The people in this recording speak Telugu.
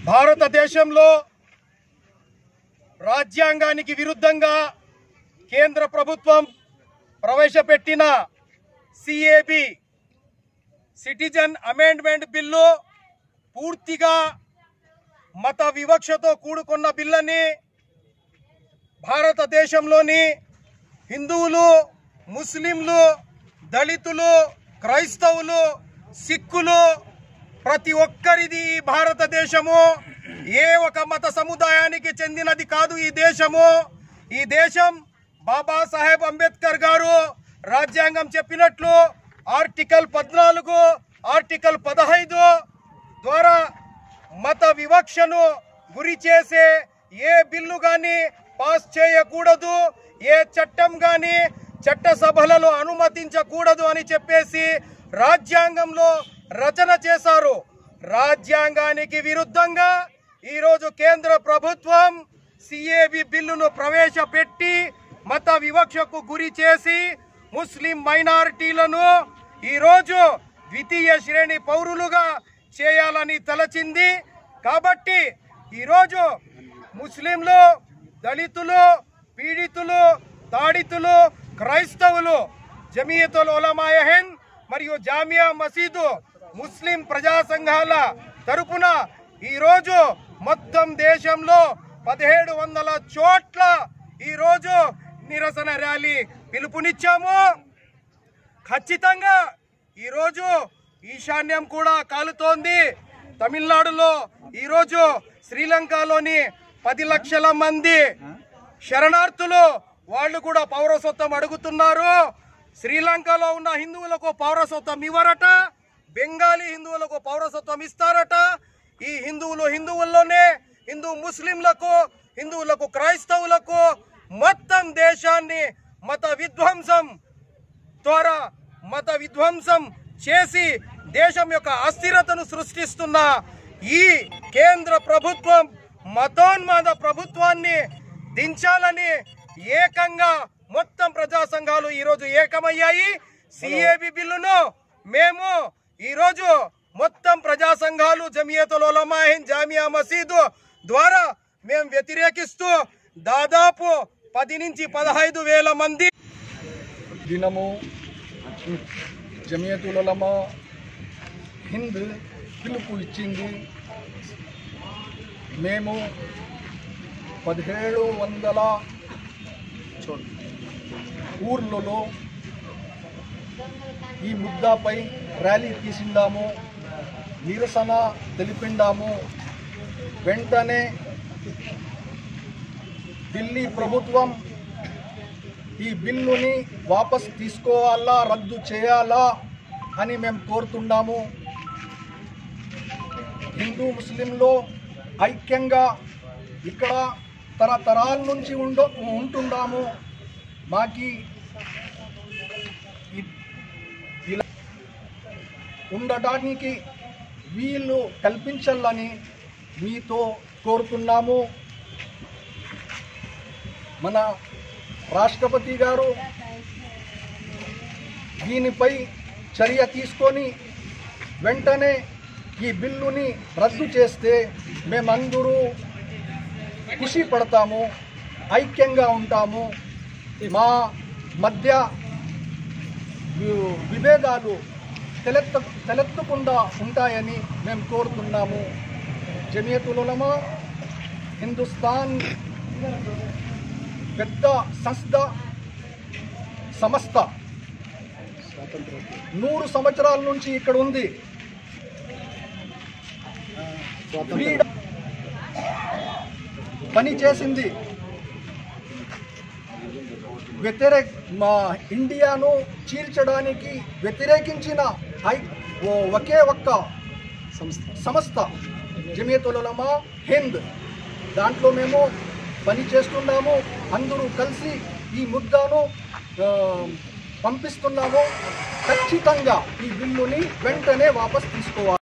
భారతదేశంలో రాజ్యాంగానికి విరుద్ధంగా కేంద్ర ప్రభుత్వం ప్రవేశపెట్టిన సిఏబి సిటిజన్ అమెండ్మెంట్ బిల్లు పూర్తిగా మత వివక్షతో కూడుకున్న బిల్లని భారతదేశంలోని హిందువులు ముస్లింలు దళితులు క్రైస్తవులు సిక్కులు ప్రతి ఒక్కరిది ఈ భారతదేశము ఏ ఒక మత సముదాయానికి చెందినది కాదు ఈ దేశము ఈ దేశం బాబాసాహెబ్ అంబేద్కర్ గారు రాజ్యాంగం చెప్పినట్లు ఆర్టికల్ పద్నాలుగు ఆర్టికల్ పదహైదు ద్వారా మత వివక్షను గురి చేసే ఏ బిల్లు కానీ పాస్ చేయకూడదు ఏ చట్టం కానీ చట్టసభలలో అనుమతించకూడదు అని చెప్పేసి రాజ్యాంగంలో రచన చేశారు రాజ్యాంగానికి విరుద్ధంగా ఈరోజు కేంద్ర ప్రభుత్వం సిఏబి బిల్లును ప్రవేశపెట్టి మత వివక్షకు గురి చేసి ముస్లిం మైనారిటీలను ఈరోజు ద్వితీయ శ్రేణి పౌరులుగా చేయాలని తలచింది కాబట్టి ఈరోజు ముస్లింలు దళితులు పీడితులు తాడితులు క్రైస్తవులు జమియతుల్ ఉలమాయ హింద్ మరియు జామియా మసీదు ముస్లిం ప్రజా సంఘాల తరపున ఈరోజు మొత్తం దేశంలో పదిహేడు వందల చోట్ల ఈరోజు నిరసన ర్యాలీ పిలుపునిచ్చాము ఖచ్చితంగా ఈరోజు ఈశాన్యం కూడా కాలుతోంది తమిళనాడులో ఈరోజు శ్రీలంకలోని పది లక్షల మంది శరణార్థులు వాళ్ళు కూడా పౌరసత్వం అడుగుతున్నారు శ్రీలంకలో ఉన్న హిందువులకు పౌరసత్వం ఇవ్వరట బెంగాలీ హిందువులకు పౌరసత్వం ఇస్తారట ఈ హిందువులు హిందువుల్లోనే హిందూ ముస్లింలకు హిందువులకు క్రైస్తవులకు మొత్తం దేశాన్ని మత విధ్వంసం ద్వారా మత విధ్వంసం చేసి దేశం యొక్క అస్థిరతను సృష్టిస్తున్న ఈ కేంద్ర ప్రభుత్వం మతోన్మాద ప్రభుత్వాన్ని దించాలని ఏకంగా మొత్తం ప్రజా సంఘాలు ఈరోజు ఏకమయ్యాయి సిఏబి బిల్లును మేము ఈరోజు మొత్తం ప్రజా సంఘాలు జమియతుల్ ఉలమా హింద్ జామియా మసీదు ద్వారా మేము వ్యతిరేకిస్తూ దాదాపు పది నుంచి పదహైదు వేల మంది దినము జమియతులమా హింద్ పిలుపు ఇచ్చింది మేము పదిహేడు వందల ఊర్లలో ఈ ముద్దాపై ర్యాలీ తీసిండాము నిరసన తెలిపిండాము వెంటనే ఢిల్లీ ప్రభుత్వం ఈ బిల్లుని వాపస్ తీసుకోవాలా రద్దు చేయాలా అని మేము కోరుతున్నాము హిందూ ముస్లింలో ఐక్యంగా ఇక్కడ తరతరాల నుంచి ఉండ ఉంటున్నాము మాకి ఇ- ఇలా ఉండటానికి వీళ్ళు కల్పించాలని మీతో కోరుతున్నాము మన రాష్ట్రపతి గారు దీనిపై చర్య తీసుకొని వెంటనే ఈ బిల్లుని రద్దు చేస్తే మేమందరూ ఖుషి పడతాము ఐక్యంగా ఉంటాము మా మధ్య వి- విభేదాలు తెలెత్త తెలెత్తకుండా ఉంటాయని మేము కోరుతున్నాము జమియతులమా హిందుస్థాన్ పెద్ద సంస్థ సంస్థ నూరు సంవత్సరాల నుంచి ఇక్కడ ఉంది ఫ్రీడమ్ పని చేసింది వ్యతిరేక మా ఇండియాను చీల్చడానికి వ్యతిరేకించిన ఐ ఓ- ఒకే ఒక్క సంస్థ జమియతులమా హింద్ దాంట్లో మేము పని చేస్తున్నాము అందరూ కలిసి ఈ ముద్దాను ఆ, పంపిస్తున్నాము ఖచ్చితంగా ఈ బిల్లుని వెంటనే వాపస్ తీసుకోవాలి